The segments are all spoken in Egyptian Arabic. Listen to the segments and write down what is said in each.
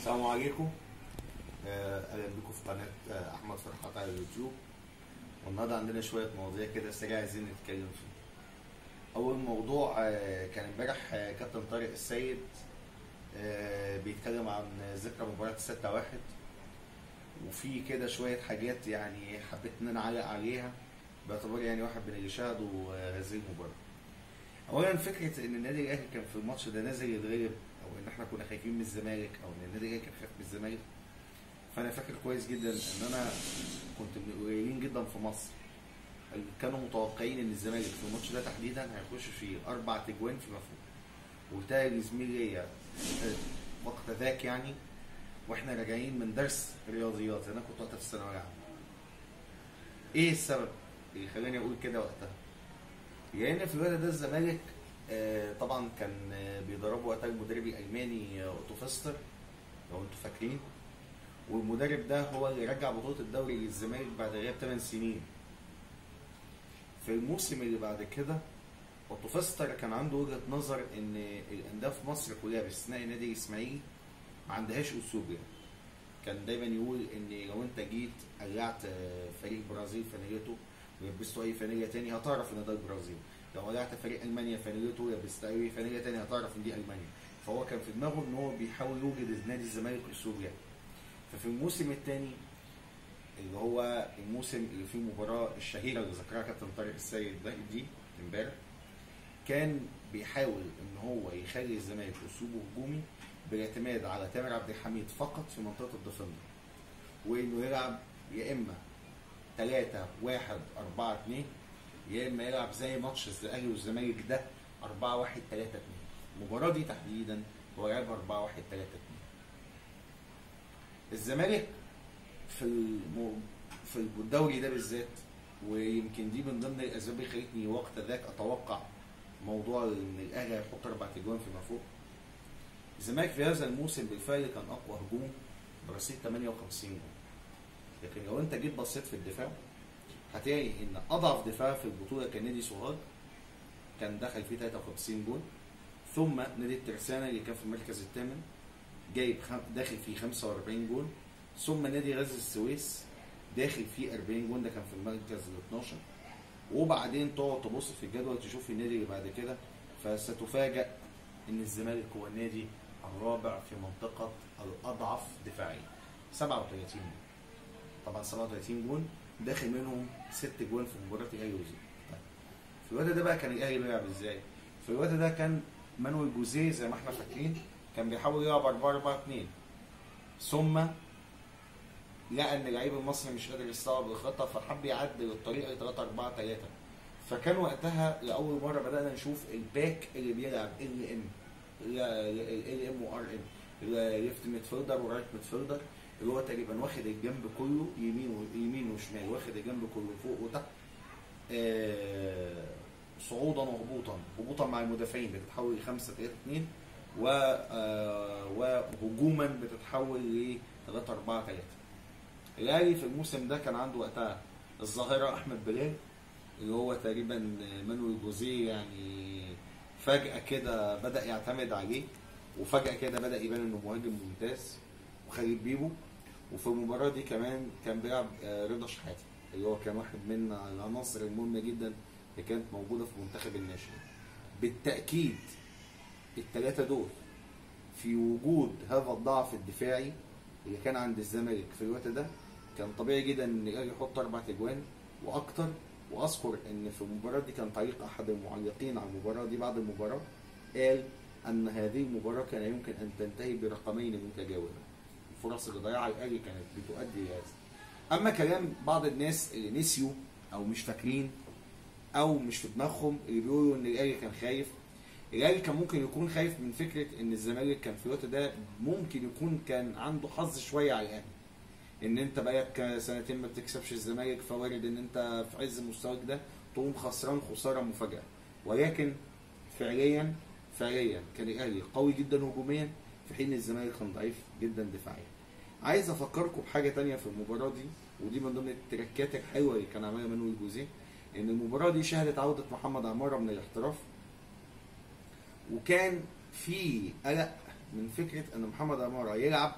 السلام عليكم آه، اهلا بكم في قناه آه، احمد فرحات على اليوتيوب والنهارده عندنا شويه مواضيع كده سريعه عايزين نتكلم فيها اول موضوع آه، كان امبارح آه، كابتن طارق السيد آه، بيتكلم عن ذكرى مباراه 6 1 وفي كده شويه حاجات يعني حبيت ان انا اعلق عليها باعتبار يعني واحد من اللي شاهدوا آه، هذه المباراه اولا فكره ان النادي الاهلي كان في الماتش ده نازل يتغلب او ان احنا كنا خايفين من الزمالك او ان النادي الاهلي كان خايف من الزمالك فانا فاكر كويس جدا ان انا كنت من القليلين جدا في مصر اللي كانوا متوقعين ان الزمالك في الماتش ده تحديدا هيخش فيه اربع تجوان في مفهوم وبالتالي زميل ليا وقت ذاك يعني واحنا راجعين من درس رياضيات انا كنت وقتها في الثانويه العامه ايه السبب اللي خلاني اقول كده وقتها لان في الوقت ده الزمالك آه، طبعا كان آه، بيدربوا وقتها المدرب الالماني آه، اوتو فيستر لو انتوا فاكرين والمدرب ده هو اللي رجع بطوله الدوري للزمالك بعد غياب 8 سنين في الموسم اللي بعد كده اوتو فيستر كان عنده وجهه نظر ان الانديه في مصر كلها باستثناء النادي الاسماعيلي ما عندهاش اسلوب يعني كان دايما يقول ان لو انت جيت قلعت آه، فريق برازيل فانيلته ولبسته اي فانيليا تاني هتعرف ان ده البرازيل لو قلعت فريق المانيا فانيلته ولبست اي فانيليا تاني هتعرف ان دي المانيا فهو كان في دماغه ان هو بيحاول يوجد نادي الزمالك اسلوب يعني ففي الموسم الثاني اللي هو الموسم اللي فيه المباراه الشهيره اللي ذكرها كابتن طارق السيد ده دي امبارح كان بيحاول ان هو يخلي الزمالك اسلوبه هجومي بالاعتماد على تامر عبد الحميد فقط في منطقه الديفندر وانه يلعب يا اما 3 1 4 2 يا اما يلعب زي ماتش الاهلي والزمالك ده 4 1 3 2 المباراه دي تحديدا هو لعب 4 1 3 2 الزمالك في الم... في الدوري ده بالذات ويمكن دي من ضمن الاسباب اللي خلتني وقت ذاك اتوقع موضوع ان الاهلي هيحط اربع تجوان فيما فوق الزمالك في هذا الموسم بالفعل كان اقوى هجوم برصيد 58 جول لكن لو انت جيت بصيت في الدفاع هتلاقي ان اضعف دفاع في البطوله كان نادي سوهاج كان دخل فيه 53 جول ثم نادي الترسانه اللي كان في المركز الثامن جايب خم... داخل فيه 45 جول ثم نادي غزل السويس داخل فيه 40 جول ده كان في المركز ال 12 وبعدين تقعد تبص في الجدول تشوف النادي اللي بعد كده فستفاجأ ان الزمالك هو النادي الرابع في منطقة الأضعف دفاعيا 37 جول طبعا 37 جول داخل منهم 6 جول في مباراة الأهلي والزمالك طيب. في الوقت ده بقى كان الأهلي بيلعب ازاي؟ في الوقت ده كان مانويل جوزيه زي ما احنا فاكرين كان بيحاول يلعب 4 4 2 ثم لقى ان اللعيب المصري مش قادر يستوعب الخطه فحب يعدل الطريقه ل 3 4 3 فكان وقتها لاول مره بدانا نشوف الباك اللي بيلعب ال ام ال ام وار ام ليفت ميدفيلدر ورايت ميدفيلدر اللي هو تقريبا واخد الجنب كله يمين و- يمين وشمال واخد الجنب كله فوق وتحت آه، صعودا وهبوطا هبوطا مع المدافعين بتتحول ل 5 3 2 و آه، وهجوما بتتحول ل 3 4 3 الاهلي في الموسم ده كان عنده وقتها الظاهره احمد بلال اللي هو تقريبا مانويل جوزيه يعني فجاه كده بدا يعتمد عليه وفجاه كده بدا يبان انه مهاجم ممتاز وخالد بيبو وفي المباراه دي كمان كان بيلعب آه، رضا شحاته اللي هو كان واحد من العناصر المهمه جدا اللي كانت موجوده في منتخب الناشئين بالتاكيد الثلاثه دول في وجود هذا الضعف الدفاعي اللي كان عند الزمالك في الوقت ده كان طبيعي جدا ان الاهلي يحط اربع تجوان واكتر واذكر ان في المباراه دي كان تعليق احد المعلقين على المباراه دي بعد المباراه قال ان هذه المباراه كان يمكن ان تنتهي برقمين متجاورين الفرص اللي ضيعها الاهلي كانت بتؤدي لهذا اما كلام بعض الناس اللي نسيوا او مش فاكرين او مش في دماغهم اللي بيقولوا ان الاهلي كان خايف الاهلي كان ممكن يكون خايف من فكره ان الزمالك كان في الوقت ده ممكن يكون كان عنده حظ شويه على الاهلي ان انت بقالك سنتين ما بتكسبش الزمالك فوارد ان انت في عز مستواك ده تقوم خسران خساره مفاجاه ولكن فعليا فعليا كان الاهلي قوي جدا هجوميا في حين الزمالك كان ضعيف جدا دفاعيا عايز افكركم بحاجه تانية في المباراه دي ودي من ضمن التركات الحلوه اللي كان عملها مانويل جوزيه ان المباراه دي شهدت عوده محمد عماره من الاحتراف وكان في قلق من فكره ان محمد عماره يلعب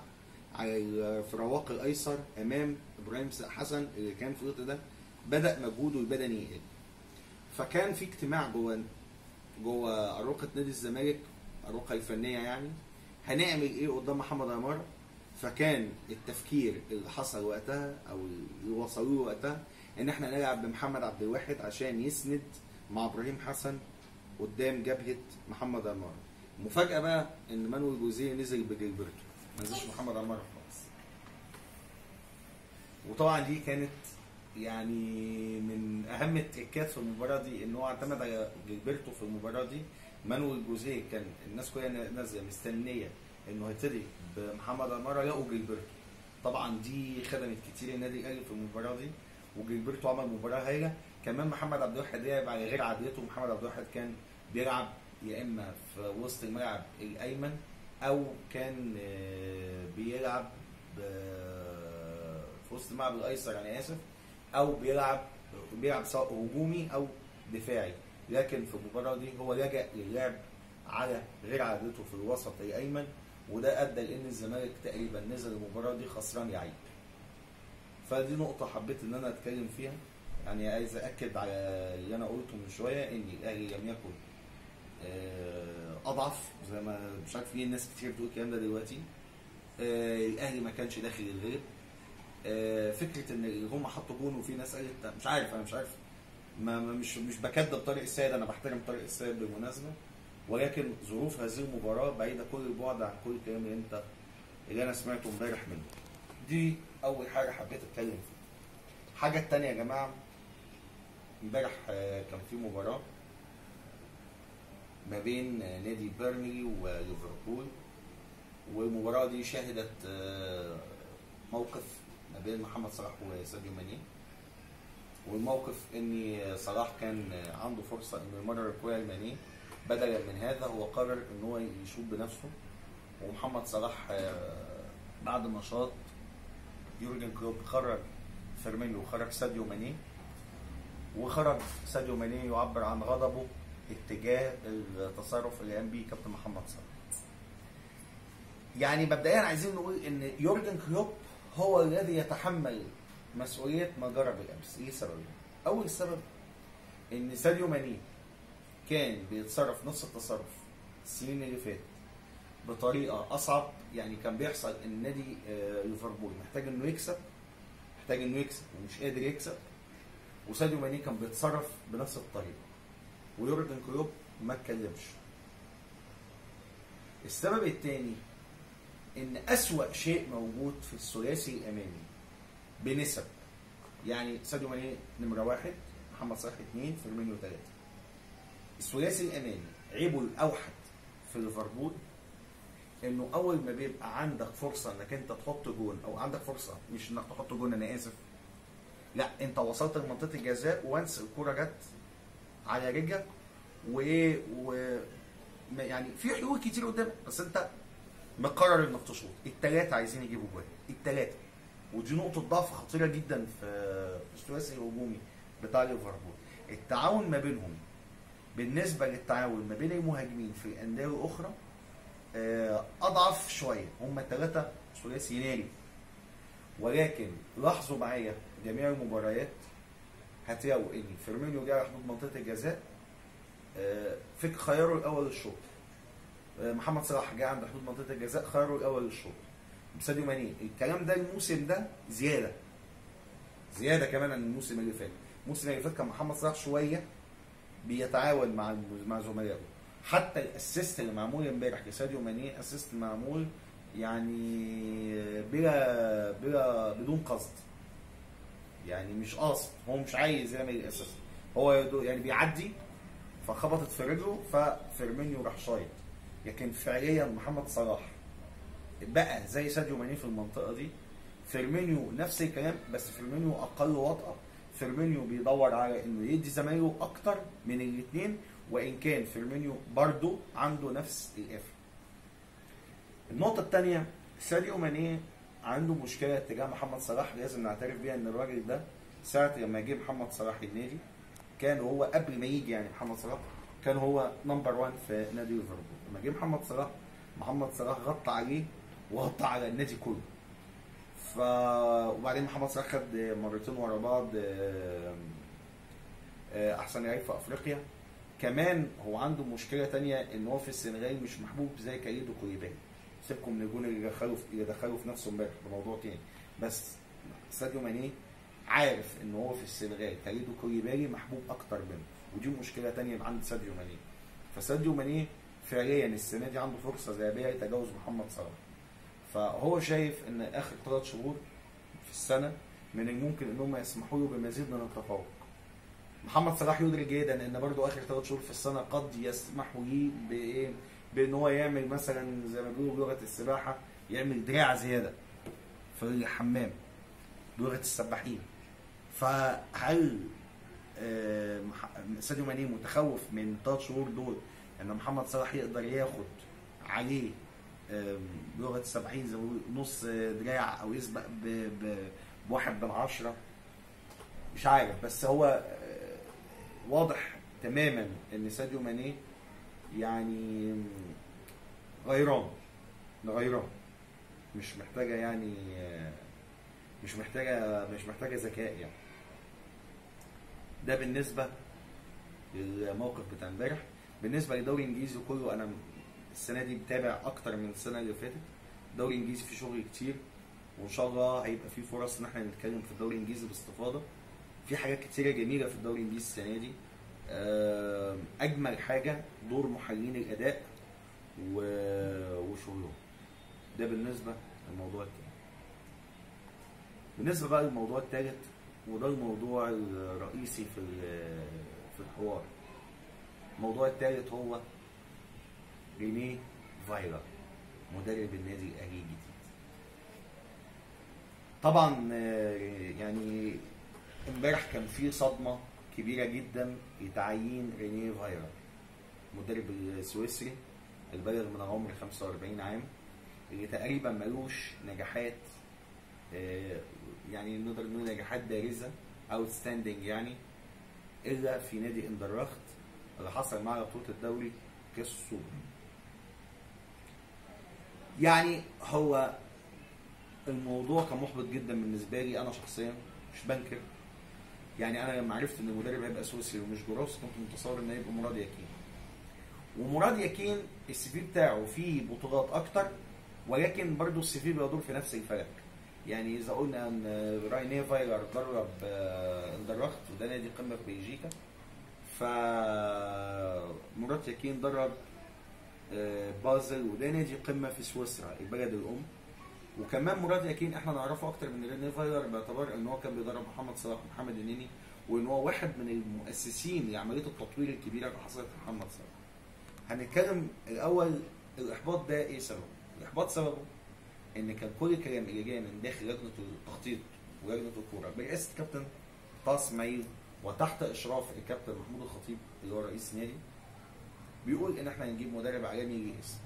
على الفراواق الايسر امام ابراهيم حسن اللي كان في الوقت ده بدا مجهوده البدني يقل فكان في اجتماع جوه جوه اروقه نادي الزمالك اروقه الفنيه يعني هنعمل ايه قدام محمد عمار فكان التفكير اللي حصل وقتها او اللي وصلوا له وقتها ان احنا نلعب بمحمد عبد الواحد عشان يسند مع ابراهيم حسن قدام جبهه محمد عمار المفاجاه بقى ان مانويل جوزيه نزل بجilberto ما نزلش محمد عمار خالص وطبعا دي كانت يعني من اهم التريكات في المباراه دي ان هو اعتمد على جilberto في المباراه دي مانويل جوزيه كان الناس كلها نازله مستنيه انه هيبتدي بمحمد عماره لقوا جilberto طبعا دي خدمت كتير النادي الاهلي في المباراه دي وجilberto عمل مباراه هايله كمان محمد عبد الواحد لعب على غير عادته محمد عبد الواحد كان بيلعب يا اما في وسط الملعب الايمن او كان آه، بيلعب ب- في وسط الملعب الايسر انا اسف او بيلعب بيلعب سواء هجومي او دفاعي لكن في المباراه دي هو لجأ للعب على غير عادته في الوسط الايمن وده ادى لان الزمالك تقريبا نزل المباراه دي خسران لعيب فدي نقطه حبيت ان انا اتكلم فيها يعني عايز اكد على اللي انا قلته من شويه ان الاهلي لم يكن آه، اضعف زي ما مش عارف ليه ناس كتير بتقول الكلام ده دلوقتي آه، الاهلي ما كانش داخل الغيب آه، فكره ان هم حطوا جون وفي ناس قالت مش عارف انا مش عارف ما ما- مش مش بكذب طارق السيد انا بحترم طارق السيد بالمناسبه ولكن ظروف هذه المباراه بعيده كل البعد عن كل الكلام اللي انت اللي انا سمعته امبارح منه دي اول حاجه حبيت اتكلم فيها الحاجه الثانيه يا جماعه امبارح آه، كان في مباراه ما بين آه، نادي بيرنلي وليفربول والمباراه دي شهدت آه، موقف ما بين محمد صلاح وساديو ماني والموقف ان صلاح كان عنده فرصه انه يمرر الكره لماني بدلا من هذا هو قرر ان هو يشوط بنفسه ومحمد صلاح آه، بعد ما شاط يورجن كلوب خرج فيرمينيو وخرج ساديو ماني وخرج ساديو ماني يعبر عن غضبه اتجاه التصرف اللي قام بيه كابتن محمد صلاح. يعني مبدئيا عايزين نقول ان يورجن كلوب هو الذي يتحمل مسؤوليه ما جرى بالامس، ايه سبب؟ اول سبب ان ساديو ماني كان بيتصرف نفس التصرف السنين اللي فاتت بطريقه اصعب يعني كان بيحصل ان نادي آه، ليفربول محتاج انه يكسب محتاج انه يكسب ومش قادر يكسب وساديو ماني كان بيتصرف بنفس الطريقه ويورجن كلوب ما اتكلمش السبب الثاني ان اسوأ شيء موجود في الثلاثي الامامي بنسب يعني ساديو ماني نمره واحد محمد صلاح اثنين فيرمينيو ثلاثه الثلاثي الامامي عيبه الاوحد في ليفربول انه اول ما بيبقى عندك فرصه انك انت تحط جون او عندك فرصه مش انك تحط جون انا اسف لا انت وصلت لمنطقه الجزاء وانس الكوره جت على رجلك وايه و ما- يعني في حلول كتير قدامك بس انت مقرر انك تشوط الثلاثه عايزين يجيبوا جوان الثلاثه ودي نقطه ضعف خطيره جدا في في الثلاثي الهجومي بتاع ليفربول التعاون ما بينهم بالنسبه للتعاون ما بين المهاجمين في الانديه الاخرى آه، اضعف شويه هم الثلاثه ثلاثي ناري ولكن لاحظوا معايا جميع المباريات هتلاقوا ان فيرمينيو جه على حدود منطقه الجزاء آه، فك خياره الاول الشوط آه، محمد صلاح جه عند حدود منطقه الجزاء خياره الاول الشوط ساديو ماني الكلام ده الموسم ده زياده زياده كمان عن الموسم اللي فات الموسم اللي فات كان محمد صلاح شويه بيتعاون مع مع زملائه حتى الاسيست اللي معمول امبارح لساديو ماني اسيست معمول يعني بلا بلا بدون قصد يعني مش قاصد هو مش عايز يعمل الاسيست هو يدو- يعني بيعدي فخبطت في رجله ففيرمينيو راح شايط لكن فعليا محمد صلاح بقى زي ساديو ماني في المنطقه دي فيرمينيو نفس الكلام بس فيرمينيو اقل وطأة فيرمينيو بيدور على انه يدي زمايله اكتر من الاثنين وان كان فيرمينيو برضه عنده نفس القفل النقطة الثانية ساديو ماني عنده مشكلة تجاه محمد صلاح لازم نعترف بيها ان الراجل ده ساعة لما جه محمد صلاح النادي كان هو قبل ما يجي يعني محمد صلاح كان هو نمبر 1 في نادي ليفربول لما جه محمد صلاح محمد صلاح غطى عليه وغطى على النادي كله ف وبعدين محمد صلاح خد مرتين ورا بعض آه، آه، احسن لعيب في افريقيا كمان هو عنده مشكله تانية ان هو في السنغال مش محبوب زي كايدو كوليبالي سيبكم من الجون اللي دخلوا في اللي دخلوا في نفسه امبارح ده موضوع تاني بس ساديو ماني عارف ان هو في السنغال كايدو كوليبالي محبوب اكتر منه ودي مشكله تانية عند ساديو ماني فساديو ماني فعليا السنه دي عنده فرصه ذهبيه لتجاوز محمد صلاح فهو شايف ان اخر ثلاث شهور في السنه من الممكن ان هم يسمحوا له بمزيد من التفوق محمد صلاح يدرك جيدا ان برضو اخر ثلاث شهور في السنه قد يسمحوا ليه بايه بان هو يعمل مثلا زي ما بيقولوا بلغه السباحه يعمل دراع زياده في الحمام بلغه السباحين فهل آه، مح- ساديو ماني متخوف من ثلاث شهور دول ان محمد صلاح يقدر ياخد عليه آم، بلغه السباحين زي ما بيقولوا نص دراع او يسبق ب- ب- بواحد من عشره مش عارف بس هو آه، واضح تماما ان ساديو ماني يعني غيران غيران مش محتاجه يعني آه، مش محتاجه مش محتاجه ذكاء يعني ده بالنسبه للموقف بتاع امبارح بالنسبه للدوري الانجليزي كله انا السنه دي متابع اكتر من السنه اللي فاتت الدوري الانجليزي فيه شغل كتير وان شاء الله هيبقى فيه فرص ان احنا نتكلم في الدوري الانجليزي باستفاضه في حاجات كتيره جميله في الدوري الانجليزي السنه دي آم، اجمل حاجه دور محللين الاداء و- وشغلهم ده بالنسبه للموضوع التاني بالنسبه بقى للموضوع الثالث وده الموضوع الرئيسي في ال- في الحوار الموضوع الثالث هو رينيه فايرا مدرب النادي الاهلي الجديد طبعا آه، يعني امبارح كان في صدمه كبيره جدا لتعيين رينيه فايرا المدرب السويسري البالغ من العمر 45 عام اللي تقريبا ملوش نجاحات آه، يعني نقدر نقول نجاحات بارزه اوت ستاندنج يعني الا في نادي اندرخت اللي حصل معاه بطوله الدوري كاس السوبر يعني هو الموضوع كان محبط جدا بالنسبه لي انا شخصيا مش بنكر يعني انا لما عرفت ان المدرب هيبقى سويسري ومش جروس كنت متصور ان هيبقى مراد يكين ومراد يكين السي في بتاعه فيه بطولات اكتر ولكن برضه السي في بيدور في نفس الفلك يعني اذا قلنا ان راينيه فايلر درب آه، اندرخت وده نادي قمه في بلجيكا ف مراد يكين درب آه، بازل وده نادي قمه في سويسرا البلد الام وكمان مراد يكين احنا نعرفه اكتر من رينيه فايلر باعتبار ان هو كان بيدرب محمد صلاح ومحمد النني وان هو واحد من المؤسسين لعمليه التطوير الكبيره اللي حصلت لمحمد صلاح. هنتكلم الاول الاحباط ده ايه سببه؟ الاحباط سببه ان كان كل الكلام اللي جاي من داخل لجنه التخطيط ولجنه الكوره برئاسه كابتن طه اسماعيل وتحت اشراف الكابتن محمود الخطيب اللي هو رئيس النادي بيقول ان احنا هنجيب مدرب عالمي يجي اسم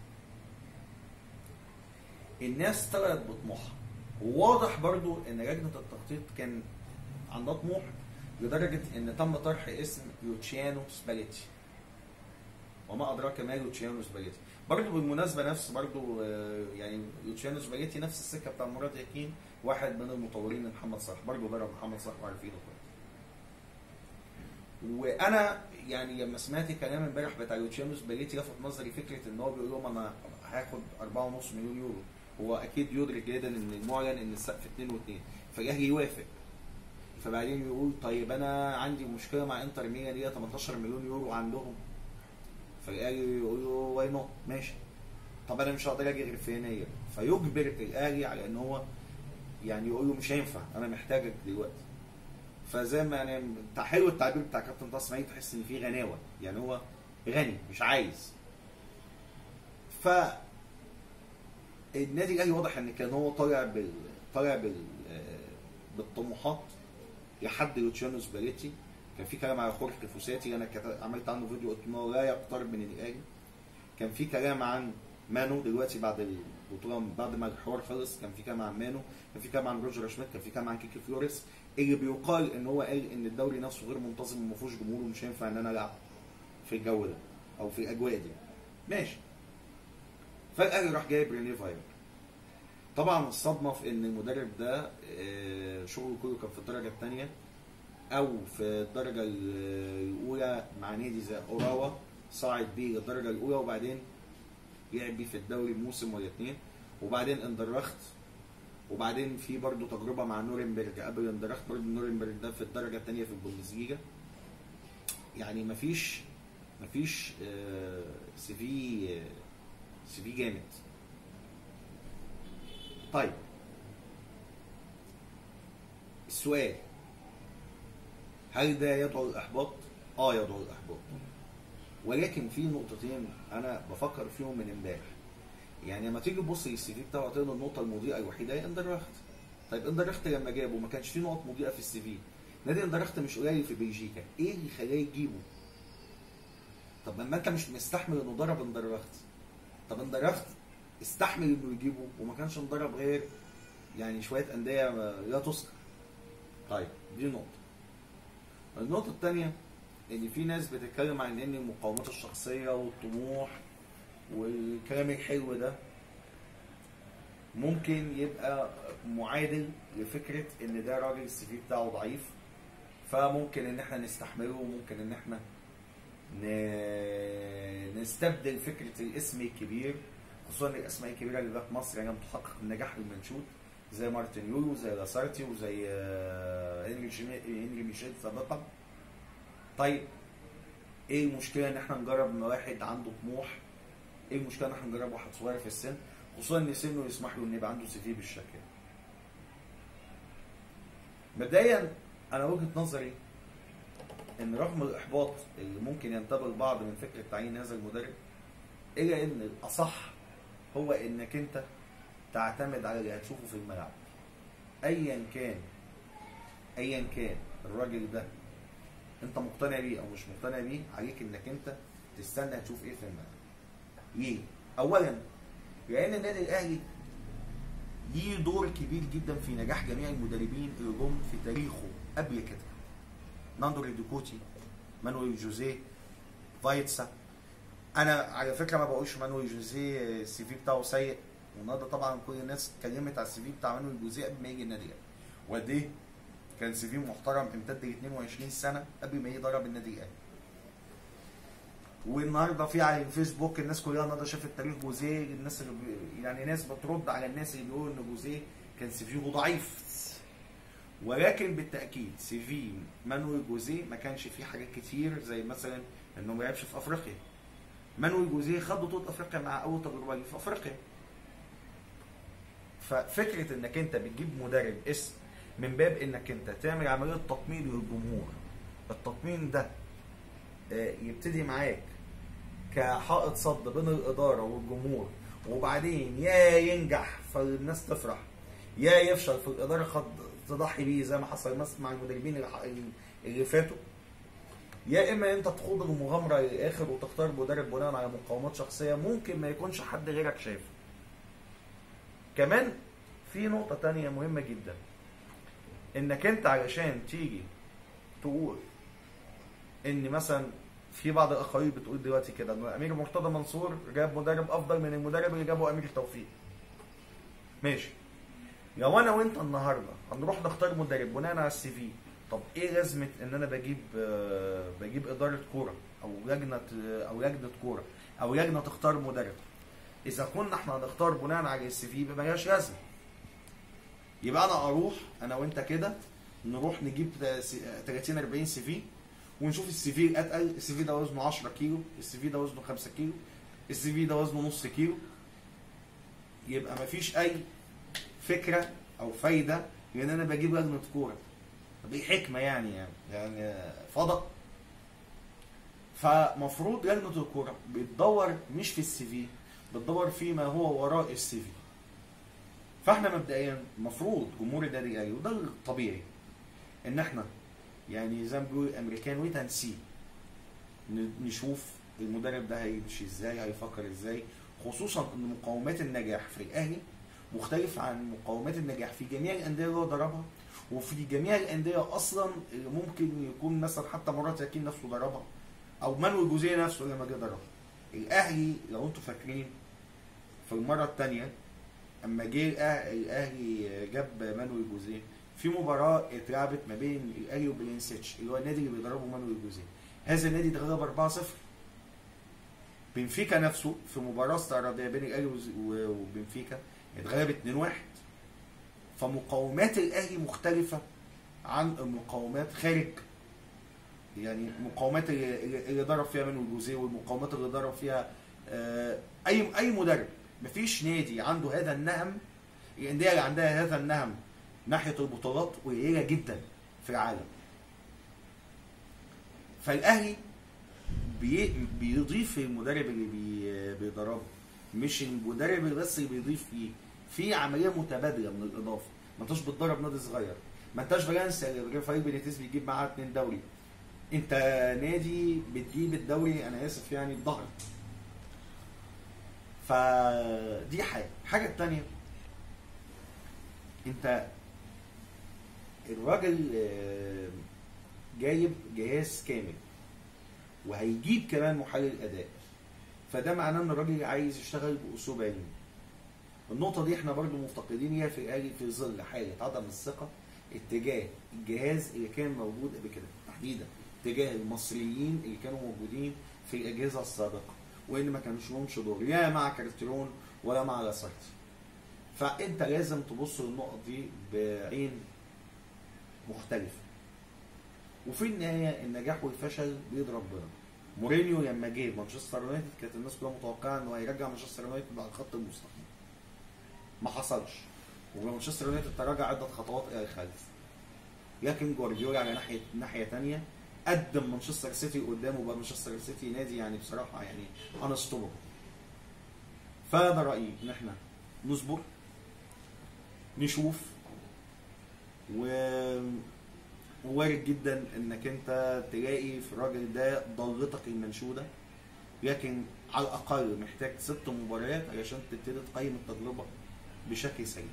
الناس طلعت بطموحها وواضح برضو ان لجنه التخطيط كان عندها طموح لدرجه ان تم طرح اسم لوتشيانو سباليتي وما ادراك ما لوتشيانو سباليتي برضو بالمناسبه نفس برضو آه، يعني لوتشيانو سباليتي نفس السكه بتاع مراد يكين واحد من المطورين لمحمد صلاح برضو ضرب محمد صلاح وعارفينه كويس وانا يعني لما سمعت كلام امبارح بتاع لوتشيانو سباليتي لفت نظري فكره ان هو بيقول لهم انا هاخد 4.5 مليون يورو هو اكيد يدرك جيدا ان المعلن ان السقف 2 و2 فالاهلي يوافق فبعدين يقول طيب انا عندي مشكله مع انتر ميلان ليها 18 مليون يورو عندهم فالاهلي يقول له واي نوت ماشي طب انا مش هقدر اجي غير في يناير فيجبر الاهلي على ان هو يعني يقول له مش هينفع انا محتاجك دلوقتي فزي ما يعني بتاع- حلو التعبير بتاع كابتن طه اسماعيل تحس ان في غناوه يعني هو غني مش عايز ف النادي الاهلي واضح ان كان هو طالع بال طالع بال آه، بالطموحات لحد لوتشيانو سباليتي كان في كلام على خورخي فوساتي انا كت- عملت عنه فيديو قلت ان هو لا يقترب من الاهلي كان في كلام عن مانو دلوقتي بعد البطوله بعد ما الحوار خلص كان في كلام عن مانو كان في كلام عن روجر شميت كان في كلام عن كيكي فلوريس اللي بيقال ان هو قال ان الدوري نفسه غير منتظم وما فيهوش جمهور ومش هينفع ان انا العب في الجو ده او في الاجواء دي ماشي فالاهلي راح جايب رينيه فاير طبعا الصدمه في ان المدرب ده آه، شغله كله كان في الدرجه الثانيه او في الدرجه ال- الاولى مع نادي زي اوراوا صعد بيه للدرجه الاولى وبعدين لعب بيه في الدوري موسم ولا اتنين وبعدين اندرخت وبعدين في برضه تجربه مع نورنبرج قبل اندرخت برضه نورنبرج ده في الدرجه الثانيه في البوندسليجا يعني مفيش مفيش آه، سي في آه، سي في جامد طيب السؤال هل ده يدعو للاحباط؟ اه يدعو للاحباط ولكن في نقطتين انا بفكر فيهم من امبارح يعني لما تيجي تبص للسي في بتاعه هتلاقي إن النقطه المضيئه الوحيده هي اندرخت طيب اندرخت لما جابه ما كانش فيه نقط مضيئه في السي في نادي اندرخت مش قليل في بلجيكا ايه اللي خلاه يجيبه طب لما انت مش مستحمل انه ضرب اندرخت طب اندرخت استحمل انه يجيبه وما كانش انضرب غير يعني شويه انديه ما- لا تذكر طيب دي نقطه النقطه الثانيه ان في ناس بتتكلم عن ان المقاومات الشخصيه والطموح والكلام الحلو ده ممكن يبقى معادل لفكره ان ده راجل السي في بتاعه ضعيف فممكن ان احنا نستحمله وممكن ان احنا ن- نستبدل فكره الاسم الكبير خصوصا الاسماء الكبيره اللي جت مصر يعني بتحقق النجاح المنشود زي مارتن يورو زي لاسارتي وزي آه، هنري شمي- هنري ميشيل سابقا طيب ايه المشكله ان احنا نجرب ان واحد عنده طموح ايه المشكله ان احنا نجرب واحد صغير في السن خصوصا ان سنه يسمح له ان يبقى عنده سي في بالشكل ده مبدئيا انا وجهه نظري ان رغم الاحباط اللي ممكن ينتابه البعض من فكره تعيين هذا المدرب الا ان الاصح هو انك انت تعتمد على اللي هتشوفه في الملعب ايا كان ايا كان الراجل ده انت مقتنع بيه او مش مقتنع بيه عليك انك انت تستنى تشوف ايه في الملعب ليه اولا لان النادي الاهلي ليه دور كبير جدا في نجاح جميع المدربين اللي جم في تاريخه قبل كده ناندو ريدوكوتي مانويل جوزيه فايتسا انا على فكره ما بقولش مانويل جوزيه السي في بتاعه سيء والنهارده طبعا كل الناس اتكلمت على السي في بتاع مانويل جوزيه قبل ما يجي النادي الاهلي وقد ايه كان سي في محترم امتد ل 22 سنه قبل ما يضرب النادي الاهلي والنهارده في على الفيسبوك الناس كلها النهارده شافت تاريخ جوزيه الناس اللي بي... يعني ناس بترد على الناس اللي بيقولوا ان جوزيه كان سي فيه ضعيف ولكن بالتاكيد سي في مانويل جوزيه ما كانش فيه حاجات كتير زي مثلا انه ما لعبش في افريقيا مانويل جوزيه خد بطوله افريقيا مع اول تجربه ليه في افريقيا ففكره انك انت بتجيب مدرب اسم من باب انك انت تعمل عمليه تطمين للجمهور التطمين ده آه، يبتدي معاك كحائط صد بين الاداره والجمهور وبعدين يا ينجح فالناس تفرح يا يفشل في الاداره خد تضحي بيه زي ما حصل مثلا مع المدربين الح- اللي فاتوا يا اما انت تخوض المغامره للاخر وتختار مدرب بناء على مقاومات شخصيه ممكن ما يكونش حد غيرك شايفه كمان في نقطه تانية مهمه جدا انك انت علشان تيجي تقول ان مثلا في بعض الاخرين بتقول دلوقتي كده ان امير مرتضى منصور جاب مدرب افضل من المدرب اللي جابه امير توفيق ماشي لو انا وانت النهارده هنروح نختار مدرب بناء على السي في طب ايه لازمه ان انا بجيب آه، بجيب اداره كوره او لجنه آه، او لجنه كوره او لجنه تختار مدرب اذا كنا احنا هنختار بناء على السي في يبقى ملهاش لازمه يبقى انا اروح انا وانت كده نروح نجيب 30 40 سي في ونشوف السي في الاتقل السي في ده وزنه 10 كيلو السي في ده وزنه 5 كيلو السي في ده وزنه نص كيلو يبقى مفيش اي فكره او فايده لان انا بجيب لجنه كوره طب ايه حكمه يعني يعني يعني فضاء فمفروض لجنه الكوره بتدور مش في السي في بتدور فيما هو وراء السي في فاحنا مبدئيا المفروض جمهور النادي الاهلي وده الطبيعي ان احنا يعني زي ما بيقول الامريكان ويت اند سي نشوف المدرب ده هيمشي ازاي هيفكر ازاي خصوصا ان مقومات النجاح في الاهلي مختلفة عن مقومات النجاح في جميع الانديه اللي هو ضربها وفي جميع الانديه اصلا اللي ممكن يكون مثلا حتى مرات يكين نفسه ضربها او مانويل جوزيه نفسه لما جه ضربها الاهلي لو انتم فاكرين في المره الثانيه اما جه الأه- الاهلي جاب مانويل جوزيه في مباراه اتلعبت ما بين الاهلي وبلينسيتش اللي هو النادي اللي بيدربه مانويل جوزيه هذا النادي اتغلب 4-0 بنفيكا نفسه في مباراه استعراضيه بين الاهلي وز- و- وبنفيكا اتغلب 2-1 فمقاومات الاهلي مختلفه عن المقاومات خارج يعني مقاومات اللي, اللي- اللي ضرب فيها مانويل جوزيه والمقاومات اللي ضرب فيها آه، اي اي مدرب مفيش نادي عنده هذا النهم الانديه اللي عندها هذا النهم ناحيه البطولات قليله جدا في العالم فالاهلي بي بيضيف المدرب اللي بي بيدربه مش المدرب اللي بس اللي بيضيف فيه في عمليه متبادله من الاضافه ما انتش بتدرب نادي صغير ما انتش فالنسيا اللي فريق بينيتيز بيجيب معاه اتنين دوري انت نادي بتجيب الدوري انا اسف يعني الظهر فدي حاجه الحاجه الثانيه انت الراجل آه، جايب جهاز كامل وهيجيب كمان محلل اداء فده معناه ان الراجل عايز يشتغل باسلوب علمي النقطة دي احنا برضو مفتقدين ليها في الاهلي في ظل حالة عدم الثقة اتجاه الجهاز اللي كان موجود قبل كده تحديدا تجاه المصريين اللي كانوا موجودين في الاجهزة السابقة وان ما كانش لهمش دور لا مع كارتيرون ولا مع لاسارتي فانت لازم تبص للنقط دي بعين مختلفة وفي النهاية النجاح والفشل بيد ربنا مورينيو لما جه مانشستر يونايتد كانت الناس كلها متوقعه انه هيرجع مانشستر يونايتد بعد الخط المستقيم ما حصلش ومانشستر يونايتد تراجع عده خطوات الى الخلف لكن جوارديولا على ناحيه ناحيه ثانيه قدم مانشستر سيتي قدامه بقى مانشستر سيتي نادي يعني بصراحه يعني انستوبل فده رايي ان احنا نصبر نشوف و وارد جدا انك انت تلاقي في الراجل ده ضلتك المنشوده لكن على الاقل محتاج ست مباريات علشان تبتدي تقيم التجربه بشكل سليم.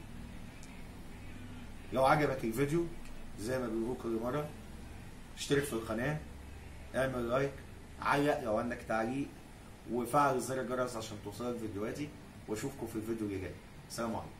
لو عجبك الفيديو زي ما بيقولوا كل مره اشترك في القناه اعمل لايك علق لو عندك تعليق وفعل زر الجرس عشان توصلك فيديوهاتي واشوفكم في الفيديو اللي جاي. سلام عليكم.